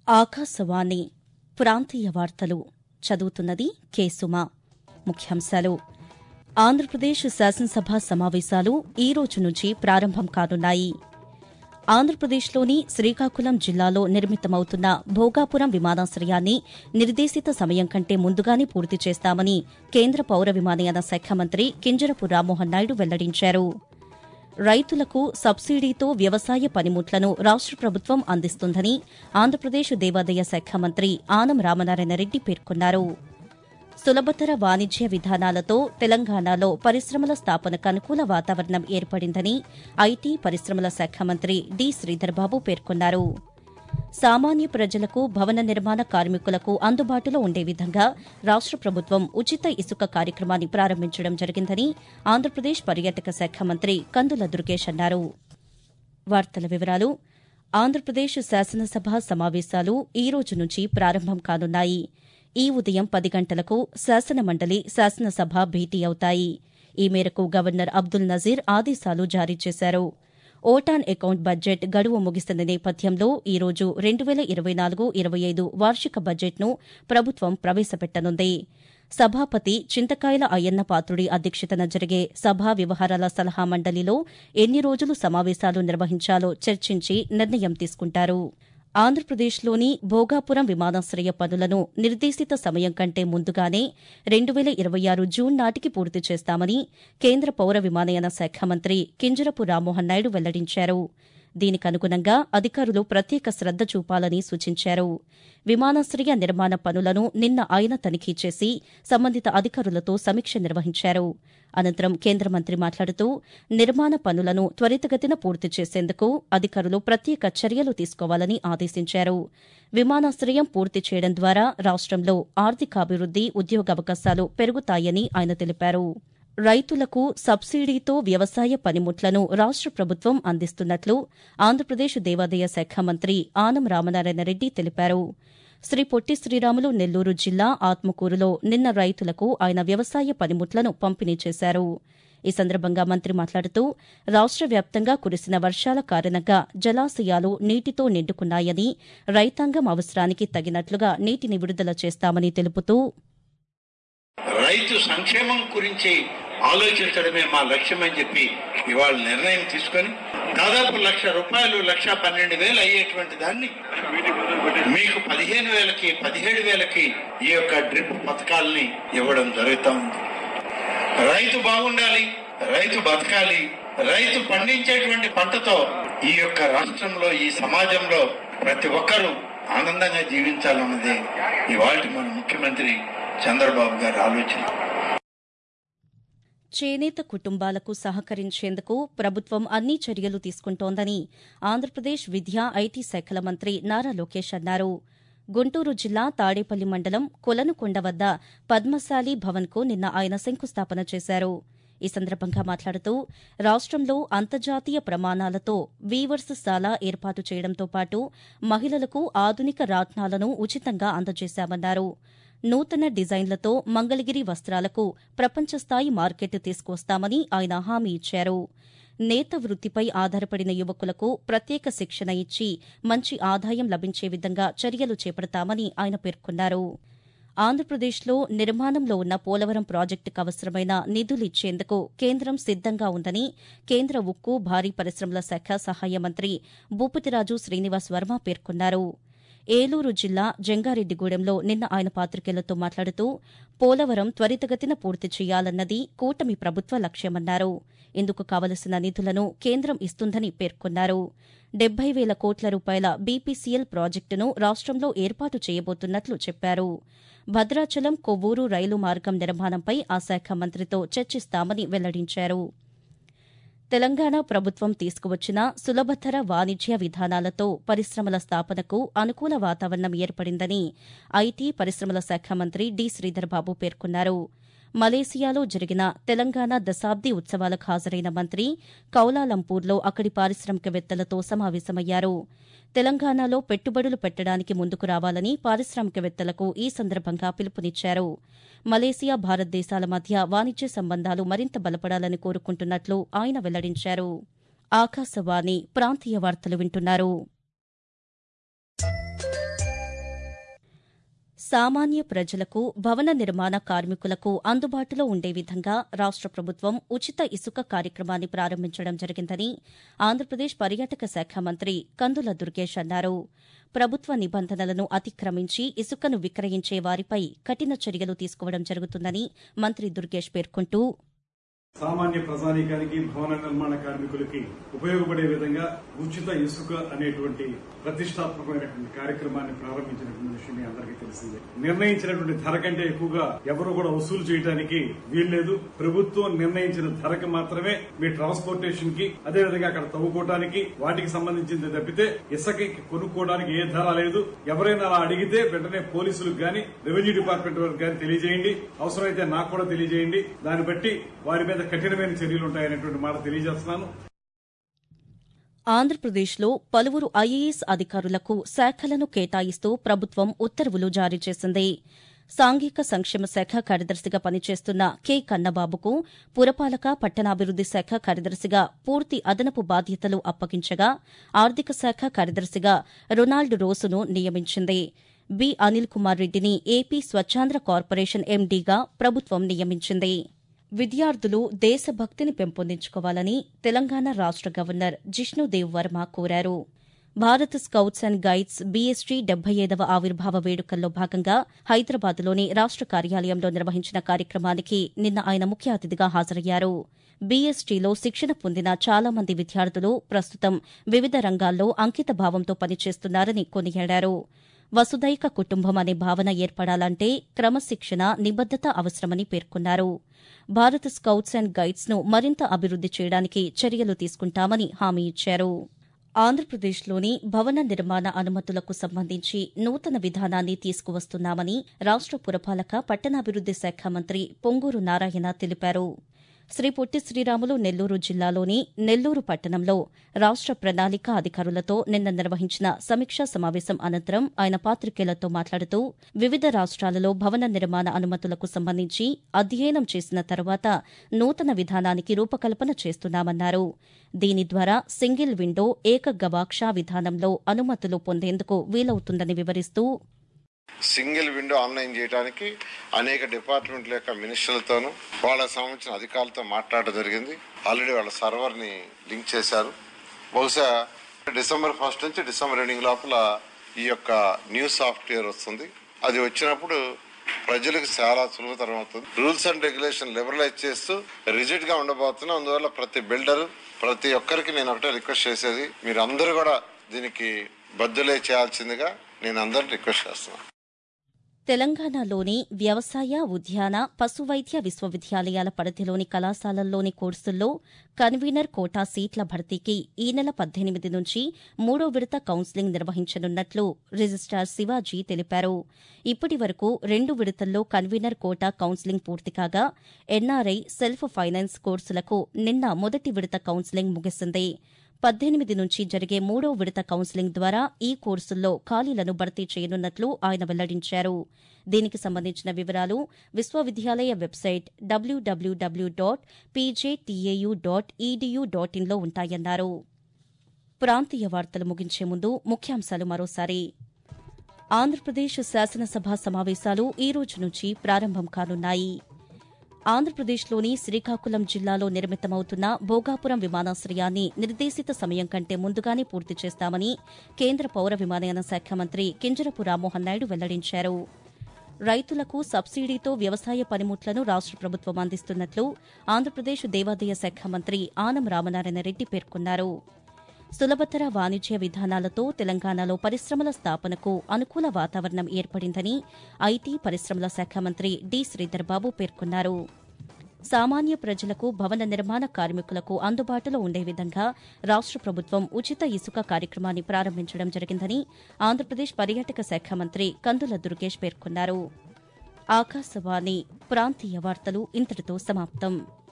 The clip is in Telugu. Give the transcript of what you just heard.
ఆకాశవాణి ప్రాంతీయ వార్తలు చదువుతున్నది కేసుమ ముఖ్యాంశాలు ఆంధ్రప్రదేశ్ శాసనసభ సమావేశాలు ఈ రోజు నుంచి ప్రారంభం కానున్నాయి ఆంధ్రప్రదేశ్లోని శ్రీకాకుళం జిల్లాలో నిర్మితమవుతున్న భోగాపురం విమానాశ్రయాన్ని నిర్దేశిత సమయం కంటే ముందుగానే పూర్తి చేస్తామని కేంద్ర పౌర విమానయాన శాఖ మంత్రి కింజరపు రామ్మోహన్ నాయుడు వెల్లడించారు రైతులకు సబ్సిడీతో వ్యవసాయ పనిముట్లను రాష్ట ప్రభుత్వం అందిస్తుందని ఆంధ్రప్రదేశ్ దేవాదాయ శాఖ మంత్రి ఆనం రామనారాయణ రెడ్డి పేర్కొన్నారు సులభతర వాణిజ్య విధానాలతో తెలంగాణలో పరిశ్రమల స్థాపనకు అనుకూల వాతావరణం ఏర్పడిందని ఐటీ పరిశ్రమల శాఖ మంత్రి డి శ్రీధర్బాబు పేర్కొన్నారు సామాన్య ప్రజలకు భవన నిర్మాణ కార్మికులకు అందుబాటులో ఉండే విధంగా రాష్ట ప్రభుత్వం ఉచిత ఇసుక కార్యక్రమాన్ని ప్రారంభించడం జరిగిందని ఆంధ్రప్రదేశ్ పర్యాటక శాఖ మంత్రి కందుల దుర్గేష్ అన్నారు వార్తల వివరాలు ఆంధ్రప్రదేశ్ శాసనసభ సమావేశాలు ఈ రోజు నుంచి ప్రారంభం కానున్నాయి ఈ ఉదయం పది గంటలకు శాసనమండలి శాసనసభ భేటీ అవుతాయి ఈ మేరకు గవర్నర్ అబ్దుల్ నజీర్ ఆదేశాలు జారీ చేశారు ఓటాన్ అకౌంట్ బడ్జెట్ గడువు ముగిస్తున్న నేపథ్యంలో ఈ రోజు రెండు వేల ఇరవై నాలుగు ఇరవై ఐదు వార్షిక బడ్జెట్ను ప్రభుత్వం ప్రవేశపెట్టనుంది సభాపతి చింతకాయల అయ్యన్న పాత్రుడి అధ్యక్షతన జరిగే సభా వ్యవహారాల సలహా మండలిలో ఎన్ని రోజులు సమావేశాలు నిర్వహించాలో చర్చించి నిర్ణయం తీసుకుంటారు ఆంధ్రప్రదేశ్లోని భోగాపురం విమానాశ్రయ పనులను నిర్దేశిత సమయం కంటే ముందుగానే రెండు వేల ఇరవై ఆరు జూన్ నాటికి పూర్తి చేస్తామని కేంద్ర పౌర విమానయాన శాఖ మంత్రి కింజరపు రామ్మోహన్ నాయుడు వెల్లడించారు దీనికనుగుణంగా అధికారులు ప్రత్యేక శ్రద్ద చూపాలని సూచించారు విమానాశ్రయ నిర్మాణ పనులను నిన్న ఆయన తనిఖీ చేసి సంబంధిత అధికారులతో సమీక్ష నిర్వహించారు అనంతరం కేంద్ర మంత్రి మాట్లాడుతూ నిర్మాణ పనులను త్వరితగతిన పూర్తి చేసేందుకు అధికారులు ప్రత్యేక చర్యలు తీసుకోవాలని ఆదేశించారు విమానాశ్రయం పూర్తి చేయడం ద్వారా రాష్టంలో ఆర్థికాభివృద్ది ఉద్యోగావకాశాలు పెరుగుతాయని ఆయన తెలిపారు రైతులకు సబ్సిడీతో వ్యవసాయ పనిముట్లను రాష్ట ప్రభుత్వం అందిస్తున్నట్లు ఆంధ్రప్రదేశ్ దేవాదాయ శాఖ మంత్రి ఆనం రామనారాయణ రెడ్డి తెలిపారు శ్రీ పొట్టి శ్రీరాములు నెల్లూరు జిల్లా ఆత్మకూరులో నిన్న రైతులకు ఆయన వ్యవసాయ పనిముట్లను పంపిణీ చేశారు ఈ సందర్భంగా మంత్రి మాట్లాడుతూ రాష్ట వ్యాప్తంగా కురిసిన వర్షాల కారణంగా జలాశయాలు నీటితో నిండుకున్నాయని రైతాంగం అవసరానికి తగినట్లుగా నీటిని విడుదల చేస్తామని తెలుపుతూ రైతు సంక్షేమం గురించి ఆలోచించడమే మా లక్ష్యం అని చెప్పి ఇవాళ నిర్ణయం తీసుకొని దాదాపు లక్ష రూపాయలు లక్ష పన్నెండు వేలు అయ్యేటువంటి దాన్ని మీకు పదిహేను వేలకి పదిహేడు వేలకి ఈ యొక్క డ్రిప్ పథకాలని ఇవ్వడం జరుగుతా ఉంది రైతు బాగుండాలి రైతు బతకాలి రైతు పండించేటువంటి పంటతో ఈ యొక్క రాష్ట్రంలో ఈ సమాజంలో ప్రతి ఒక్కరూ ఆనందంగా జీవించాలన్నదే ఇవాళ మన ముఖ్యమంత్రి చంద్రబాబు గారి ఆలోచన చేనేత కుటుంబాలకు సహకరించేందుకు ప్రభుత్వం అన్ని చర్యలు తీసుకుంటోందని ఆంధ్రప్రదేశ్ విద్యా ఐటీ శాఖల మంత్రి నారా లోకేష్ అన్నారు గుంటూరు జిల్లా తాడేపల్లి మండలం కొలనుకొండ వద్ద పద్మశాలి భవన్కు నిన్న ఆయన శంకుస్థాపన చేశారు ఈ సందర్భంగా మాట్లాడుతూ రాష్టంలో అంతర్జాతీయ ప్రమాణాలతో వీవర్స్ శాల ఏర్పాటు చేయడంతో పాటు మహిళలకు ఆధునిక రాట్నాలను ఉచితంగా అందజేశామన్నారు నూతన డిజైన్లతో మంగళగిరి వస్త్రాలకు ప్రపంచస్థాయి మార్కెట్ తీసుకొస్తామని ఆయన హామీ ఇచ్చారు నేత వృత్తిపై ఆధారపడిన యువకులకు ప్రత్యేక శిక్షణ ఇచ్చి మంచి ఆదాయం లభించే విధంగా చర్యలు చేపడతామని ఆయన పేర్కొన్నారు ఆంధ్రప్రదేశ్లో నిర్మాణంలో ఉన్న పోలవరం ప్రాజెక్టుకు అవసరమైన నిధులు ఇచ్చేందుకు కేంద్రం సిద్దంగా ఉందని కేంద్ర ఉక్కు భారీ పరిశ్రమల శాఖ సహాయ మంత్రి భూపతిరాజు శ్రీనివాస్ వర్మ పేర్కొన్నారు ఏలూరు జిల్లా జంగారెడ్డిగూడెంలో నిన్న ఆయన పాతికేయులతో మాట్లాడుతూ పోలవరం త్వరితగతిన పూర్తి చేయాలన్నది కూటమి ప్రభుత్వ లక్ష్యమన్నారు ఇందుకు కావలసిన నిధులను కేంద్రం ఇస్తుందని పేర్కొన్నారు డెబ్బై వేల కోట్ల రూపాయల బీపీసీఎల్ ప్రాజెక్టును రాష్టంలో ఏర్పాటు చేయబోతున్నట్లు చెప్పారు భద్రాచలం కొవ్వూరు రైలు మార్గం నిర్మాణంపై ఆ శాఖ మంత్రితో చర్చిస్తామని వెల్లడించారు తెలంగాణ ప్రభుత్వం తీసుకువచ్చిన సులభతర వాణిజ్య విధానాలతో పరిశ్రమల స్థాపనకు అనుకూల వాతావరణం ఏర్పడిందని ఐటీ పరిశ్రమల శాఖ మంత్రి డి శ్రీధర్బాబు పేర్కొన్నారు మలేసియాలో జరిగిన తెలంగాణ దశాబ్ది ఉత్సవాలకు హాజరైన మంత్రి కౌలాలంపూర్లో అక్కడి పారిశ్రామికవేత్తలతో సమావేశమయ్యారు తెలంగాణలో పెట్టుబడులు పెట్టడానికి ముందుకు రావాలని పారిశ్రామికవేత్తలకు ఈ సందర్భంగా పిలుపునిచ్చారు మలేసియా భారతదేశాల మధ్య వాణిజ్య సంబంధాలు మరింత బలపడాలని కోరుకుంటున్నట్లు ఆయన వెల్లడించారు ఆకాశవాణి ప్రాంతీయ వార్తలు వింటున్నారు సామాన్య ప్రజలకు భవన నిర్మాణ కార్మికులకు అందుబాటులో ఉండే విధంగా రాష్ట ప్రభుత్వం ఉచిత ఇసుక కార్యక్రమాన్ని ప్రారంభించడం జరిగిందని ఆంధ్రప్రదేశ్ పర్యాటక శాఖ మంత్రి కందుల దుర్గేష్ అన్నారు ప్రభుత్వ నిబంధనలను అతిక్రమించి ఇసుకను విక్రయించే వారిపై కఠిన చర్యలు తీసుకోవడం జరుగుతుందని మంత్రి దుర్గేష్ పేర్కొంటూ సామాన్య ప్రజానీకానికి భవన నిర్మాణ కార్మికులకి ఉపయోగపడే విధంగా ఉచిత ఇసుక అనేటువంటి ప్రతిష్టాత్మకమైనటువంటి కార్యక్రమాన్ని ప్రారంభించినటువంటి విషయం మీ అందరికీ తెలిసిందే నిర్ణయించినటువంటి ధర కంటే ఎక్కువగా ఎవరు కూడా వసూలు చేయడానికి వీల్లేదు ప్రభుత్వం నిర్ణయించిన ధరకు మాత్రమే మీ ట్రాన్స్పోర్టేషన్ కి అదేవిధంగా అక్కడ తవ్వుకోవడానికి వాటికి సంబంధించింది తప్పితే ఇసుకకి కొనుక్కోవడానికి ఏ ధర లేదు ఎవరైనా అలా అడిగితే వెంటనే పోలీసులకు గాని రెవెన్యూ డిపార్ట్మెంట్ వారికి గాని తెలియజేయండి అవసరమైతే నాకు కూడా తెలియజేయండి దాన్ని బట్టి వారి మీద కఠినమైన చర్యలు ఉంటాయనేటువంటి మాట తెలియజేస్తున్నాను ఆంధ్రప్రదేశ్లో పలువురు ఐఏఎస్ అధికారులకు శాఖలను కేటాయిస్తూ ప్రభుత్వం ఉత్తర్వులు జారీ చేసింది సాంఘిక సంక్షేమ శాఖ కార్యదర్శిగా పనిచేస్తున్న కె కన్నబాబుకు పురపాలక పట్టణాభివృద్ది శాఖ కార్యదర్శిగా పూర్తి అదనపు బాధ్యతలు అప్పగించగా ఆర్థిక శాఖ కార్యదర్శిగా రొనాల్డ్ రోసును నియమించింది బి అనిల్ కుమార్ రెడ్డిని ఏపీ స్వచ్ఛాంధ్ర కార్పొరేషన్ ఎండీగా ప్రభుత్వం నియమించింది విద్యార్థులు దేశభక్తిని పెంపొందించుకోవాలని తెలంగాణ రాష్ట గవర్నర్ జిష్ణుదేవ్ వర్మ కోరారు భారత్ స్కౌట్స్ అండ్ గైడ్స్ బీఎస్టీ డెబ్బై ఐదవ ఆవిర్భావ వేడుకల్లో భాగంగా హైదరాబాద్లోని రాష్ట కార్యాలయంలో నిర్వహించిన కార్యక్రమానికి నిన్న ఆయన ముఖ్య అతిథిగా హాజరయ్యారు బీఎస్టీలో శిక్షణ పొందిన చాలా మంది విద్యార్థులు ప్రస్తుతం వివిధ రంగాల్లో అంకిత భావంతో పనిచేస్తున్నారని కొనియాడారు వసుదైక కుటుంబం అనే భావన ఏర్పడాలంటే క్రమశిక్షణ నిబద్దత అవసరమని పేర్కొన్నారు భారత్ స్కౌట్స్ అండ్ గైడ్స్ ను మరింత అభివృద్ది చేయడానికి చర్యలు తీసుకుంటామని హామీ ఇచ్చారు ఆంధ్రప్రదేశ్లోని భవన నిర్మాణ అనుమతులకు సంబంధించి నూతన విధానాన్ని తీసుకువస్తున్నామని రాష్ట పురపాలక పట్టణాభివృద్ది శాఖ మంత్రి పొంగూరు నారాయణ తెలిపారు శ్రీ పొట్టి శ్రీరాములు నెల్లూరు జిల్లాలోని నెల్లూరు పట్టణంలో రాష్ట ప్రణాళిక అధికారులతో నిన్న నిర్వహించిన సమీక్షా సమావేశం అనంతరం ఆయన పాతికేయులతో మాట్లాడుతూ వివిధ రాష్ట్రాలలో భవన నిర్మాణ అనుమతులకు సంబంధించి అధ్యయనం చేసిన తర్వాత నూతన విధానానికి రూపకల్పన చేస్తున్నామన్నారు దీని ద్వారా సింగిల్ విండో ఏక గవాక్ష విధానంలో అనుమతులు పొందేందుకు వీలవుతుందని వివరిస్తూ సింగిల్ విండో ఆన్లైన్ చేయడానికి అనేక డిపార్ట్మెంట్ల యొక్క మినిస్టర్లతోనూ వాళ్ళకి సంబంధించిన అధికారులతో మాట్లాడడం జరిగింది ఆల్రెడీ వాళ్ళ సర్వర్ని లింక్ చేశారు బహుశా డిసెంబర్ ఫస్ట్ నుంచి డిసెంబర్ ఎండింగ్ లోపల ఈ యొక్క న్యూ సాఫ్ట్వేర్ వస్తుంది అది వచ్చినప్పుడు ప్రజలకు చాలా సులభతరం అవుతుంది రూల్స్ అండ్ రెగ్యులేషన్ లిబరలైజ్ చేస్తూ రిజిడ్ గా ఉండబోతున్నాం అందువల్ల ప్రతి బిల్డర్ ప్రతి ఒక్కరికి నేను ఒకటే రిక్వెస్ట్ చేసేది మీరు అందరూ కూడా దీనికి బద్దులే చేయాల్సిందిగా నేను అందరిని రిక్వెస్ట్ చేస్తున్నాను తెలంగాణలోని వ్యవసాయ ఉద్యాన పశువైద్య విశ్వవిద్యాలయాల పరిధిలోని కళాశాలల్లోని కోర్సుల్లో కన్వీనర్ కోటా సీట్ల భర్తీకి ఈ నెల పద్దెనిమిది నుంచి మూడో విడత కౌన్సిలింగ్ నిర్వహించనున్నట్లు రిజిస్టార్ శివాజీ తెలిపారు ఇప్పటి వరకు రెండు విడతల్లో కన్వీనర్ కోటా కౌన్సిలింగ్ పూర్తి కాగా ఎన్ఆర్ఐ సెల్ఫ్ ఫైనాన్స్ కోర్సులకు నిన్న మొదటి విడత కౌన్సిలింగ్ ముగిసింది పద్దెనిమిది నుంచి జరిగే మూడో విడత కౌన్సిలింగ్ ద్వారా ఈ కోర్సుల్లో ఖాళీలను భర్తీ చేయనున్నట్లు ఆయన వెల్లడించారు దీనికి సంబంధించిన వివరాలు విశ్వవిద్యాలయ website W W W dot PJTAU dot EDU dot ఇన్లో ఉంటాయన్నారు ప్రాంతీయ వార్తలు ముగించే ముందు ముఖ్యాంశాలు మరోసారి ఆంధ్రప్రదేశ్ శాసనసభ సమావేశాలు ఈ రోజు నుంచి ప్రారంభం కానున్నాయి ఆంధ్రప్రదేశ్లోని శ్రీకాకుళం జిల్లాలో నిర్మితమవుతున్న భోగాపురం విమానాశ్రయాన్ని నిర్దేశిత సమయం కంటే ముందుగానే పూర్తి చేస్తామని కేంద్ర పౌర విమానయాన శాఖ మంత్రి కింజరపు రామ్మోహన్ నాయుడు వెల్లడించారు రైతులకు సబ్సిడీతో వ్యవసాయ పనిముట్లను రాష్ట ప్రభుత్వం అందిస్తున్నట్లు ఆంధ్రప్రదేశ్ దేవాదాయ శాఖ మంత్రి ఆనం రామనారాయణ రెడ్డి పేర్కొన్నారు సులభతర వాణిజ్య విధానాలతో తెలంగాణలో పరిశ్రమల స్థాపనకు అనుకూల వాతావరణం ఏర్పడిందని ఐటీ పరిశ్రమల శాఖ మంత్రి డి శ్రీధర్బాబు పేర్కొన్నారు సామాన్య ప్రజలకు భవన నిర్మాణ కార్మికులకు అందుబాటులో ఉండే విధంగా రాష్ట ప్రభుత్వం ఉచిత ఇసుక కార్యక్రమాన్ని ప్రారంభించడం జరిగిందని ఆంధ్రప్రదేశ్ పర్యాటక శాఖ మంత్రి కందుల దుర్గేష్ పేర్కొన్నారు ఆకాశవాణి ప్రాంతీయ వార్తలు ఇంతటితో సమాప్తం